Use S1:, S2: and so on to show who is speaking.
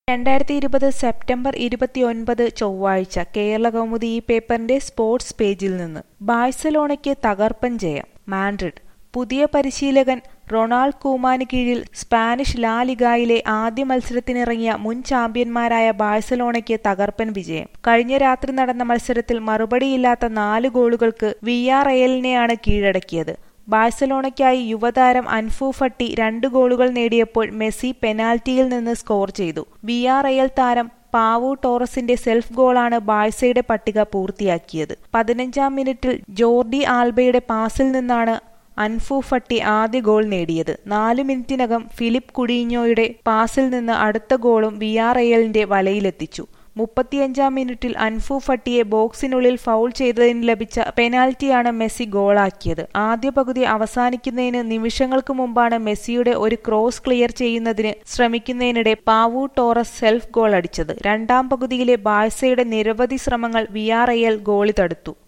S1: രണ്ടായിരത്തി ഇരുപത് സെപ്റ്റംബർ ഇരുപത്തിയൊൻപത് ചൊവ്വാഴ്ച കേരളകൗമുദി ഈ പേപ്പറിന്റെ സ്പോർട്സ് പേജിൽ നിന്ന് ബാഴ്സലോണയ്ക്ക് തകർപ്പൻ ജയം മാഡ്രിഡ് പുതിയ പരിശീലകൻ റൊണാൾഡ് കൂമാന് കീഴിൽ സ്പാനിഷ് ലാ ലിഗയിലെ ആദ്യ മത്സരത്തിനിറങ്ങിയ മുൻ ചാമ്പ്യന്മാരായ ബാഴ്സലോണയ്ക്ക് തകർപ്പൻ വിജയം കഴിഞ്ഞ രാത്രി നടന്ന മത്സരത്തിൽ മറുപടിയില്ലാത്ത നാല് ഗോളുകൾക്ക് വിയാറയലിനെയാണ് കീഴടക്കിയത് ബാഴ്സലോണയ്ക്കായി യുവതാരം അൻഫു ഫട്ടി രണ്ട് ഗോളുകൾ നേടിയപ്പോൾ മെസ്സി പെനാൽറ്റിയിൽ നിന്ന് സ്കോർ ചെയ്തു വിയാറയൽ താരം പാവു ടോറസിന്റെ സെൽഫ് ഗോളാണ് ബാഴ്സയുടെ പട്ടിക പൂർത്തിയാക്കിയത് പതിനഞ്ചാം മിനിറ്റിൽ ജോർഡി ആൽബയുടെ പാസിൽ നിന്നാണ് അൻഫു ഫട്ടി ആദ്യ ഗോൾ നേടിയത് നാല് മിനിറ്റിനകം ഫിലിപ്പ് കുഡീഞ്ഞോയുടെ പാസിൽ നിന്ന് അടുത്ത ഗോളും വിയാറയലിന്റെ വലയിലെത്തിച്ചു മുപ്പത്തിയഞ്ചാം മിനിറ്റിൽ അൻഫു ഫട്ടിയെ ബോക്സിനുള്ളിൽ ഫൗൾ ചെയ്തതിന് ലഭിച്ച പെനാൽറ്റിയാണ് മെസ്സി ഗോളാക്കിയത് ആദ്യ പകുതി അവസാനിക്കുന്നതിന് നിമിഷങ്ങൾക്ക് മുമ്പാണ് മെസ്സിയുടെ ഒരു ക്രോസ് ക്ലിയർ ചെയ്യുന്നതിന് ശ്രമിക്കുന്നതിനിടെ പാവു ടോറസ് സെൽഫ് ഗോൾ അടിച്ചത് രണ്ടാം പകുതിയിലെ ബാഴ്സയുടെ നിരവധി ശ്രമങ്ങൾ വിയാറയൽ ഗോളി തടുത്തു